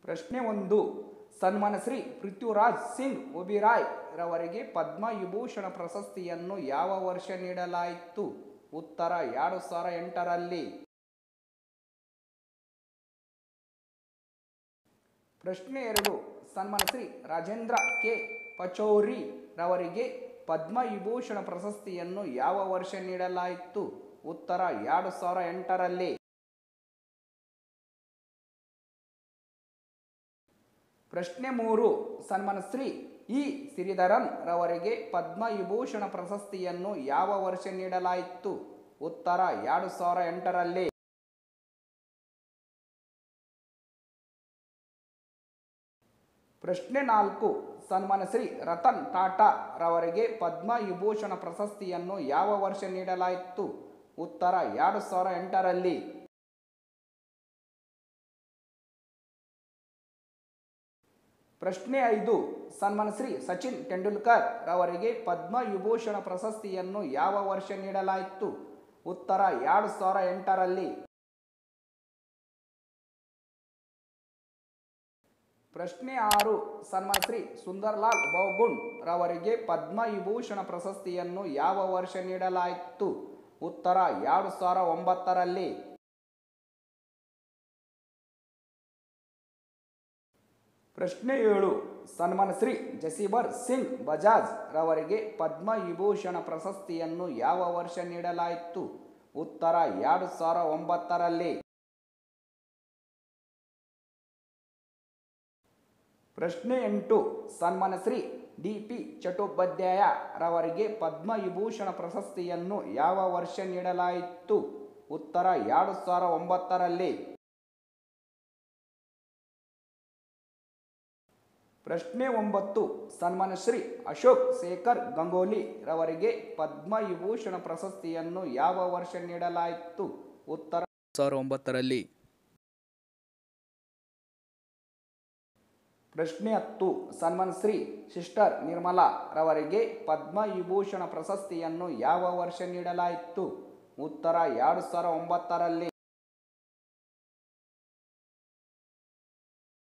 ಪ್ರಶ್ನೆ ಒಂದು ಸನ್ಮಾನ ಶ್ರೀ ಪೃಥ್ವಿರಾಜ್ ಸಿಂಗ್ ಒಬಿರಾಯ್ ರವರಿಗೆ ಪದ್ಮ ವಿಭೂಷಣ ಪ್ರಶಸ್ತಿಯನ್ನು ಯಾವ ವರ್ಷ ನೀಡಲಾಯಿತು ಉತ್ತರ ಎರಡು ಸಾವಿರ ಎಂಟರಲ್ಲಿ ಪ್ರಶ್ನೆ ಎರಡು ಸನ್ಮಾನ ಶ್ರೀ ರಾಜೇಂದ್ರ ಕೆ ಪಚೌರಿ ರವರಿಗೆ ಪದ್ಮ ವಿಭೂಷಣ ಪ್ರಶಸ್ತಿಯನ್ನು ಯಾವ ವರ್ಷ ನೀಡಲಾಯಿತು ಉತ್ತರ ಎರಡು ಸಾವಿರ ಎಂಟರಲ್ಲಿ ಪ್ರಶ್ನೆ ಮೂರು ಸನ್ಮಾನ ಶ್ರೀ ಇ ಸಿರಿಧರನ್ ರವರಿಗೆ ಪದ್ಮ ವಿಭೂಷಣ ಪ್ರಶಸ್ತಿಯನ್ನು ಯಾವ ವರ್ಷ ನೀಡಲಾಯಿತು ಉತ್ತರ ಎರಡು ಸಾವಿರ ಎಂಟರಲ್ಲಿ ಪ್ರಶ್ನೆ ನಾಲ್ಕು ಸನ್ಮಾನ ಶ್ರೀ ರತನ್ ಟಾಟಾ ರವರಿಗೆ ಪದ್ಮ ವಿಭೂಷಣ ಪ್ರಶಸ್ತಿಯನ್ನು ಯಾವ ವರ್ಷ ನೀಡಲಾಯಿತು ಉತ್ತರ ಎರಡು ಸಾವಿರ ಎಂಟರಲ್ಲಿ ಪ್ರಶ್ನೆ ಐದು ಸನ್ಮಾನ ಶ್ರೀ ಸಚಿನ್ ತೆಂಡೂಲ್ಕರ್ ರವರಿಗೆ ಪದ್ಮ ವಿಭೂಷಣ ಪ್ರಶಸ್ತಿಯನ್ನು ಯಾವ ವರ್ಷ ನೀಡಲಾಯಿತು ಉತ್ತರ ಎರಡು ಸಾವಿರ ಎಂಟರಲ್ಲಿ ಪ್ರಶ್ನೆ ಆರು ಸನ್ಮಾನ ಶ್ರೀ ಸುಂದರ್ಲಾಲ್ ಬಹುಗುಣ್ ರವರಿಗೆ ಪದ್ಮ ವಿಭೂಷಣ ಪ್ರಶಸ್ತಿಯನ್ನು ಯಾವ ವರ್ಷ ನೀಡಲಾಯಿತು ಉತ್ತರ ಎರಡು ಸಾವಿರ ಒಂಬತ್ತರಲ್ಲಿ ಪ್ರಶ್ನೆ ಏಳು ಸನ್ಮಾನ ಶ್ರೀ ಜಸೀಬರ್ ಸಿಂಗ್ ಬಜಾಜ್ ರವರಿಗೆ ಪದ್ಮ ವಿಭೂಷಣ ಪ್ರಶಸ್ತಿಯನ್ನು ಯಾವ ವರ್ಷ ನೀಡಲಾಯಿತು ಉತ್ತರ ಎರಡು ಸಾವಿರ ಒಂಬತ್ತರಲ್ಲಿ ಪ್ರಶ್ನೆ ಎಂಟು ಸನ್ಮಾನ ಶ್ರೀ ಡಿ ಪಿ ಚಟ್ಟೋಪಾಧ್ಯಾಯ ರವರಿಗೆ ಪದ್ಮ ವಿಭೂಷಣ ಪ್ರಶಸ್ತಿಯನ್ನು ಯಾವ ವರ್ಷ ನೀಡಲಾಯಿತು ಉತ್ತರ ಎರಡು ಸಾವಿರ ಒಂಬತ್ತರಲ್ಲಿ ಪ್ರಶ್ನೆ ಒಂಬತ್ತು ಸನ್ಮಾನ ಶ್ರೀ ಅಶೋಕ್ ಶೇಖರ್ ಗಂಗೋಲಿ ರವರಿಗೆ ಪದ್ಮ ವಿಭೂಷಣ ಪ್ರಶಸ್ತಿಯನ್ನು ಯಾವ ವರ್ಷ ನೀಡಲಾಯಿತು ಉತ್ತರ ಸಾವಿರ ಒಂಬತ್ತರಲ್ಲಿ ಪ್ರಶ್ನೆ ಹತ್ತು ಸನ್ಮಾನ್ ಶ್ರೀ ಸಿಸ್ಟರ್ ನಿರ್ಮಲಾ ರವರಿಗೆ ಪದ್ಮ ವಿಭೂಷಣ ಪ್ರಶಸ್ತಿಯನ್ನು ಯಾವ ವರ್ಷ ನೀಡಲಾಯಿತು ಉತ್ತರ ಎರಡು ಸಾವಿರ ಒಂಬತ್ತರಲ್ಲಿ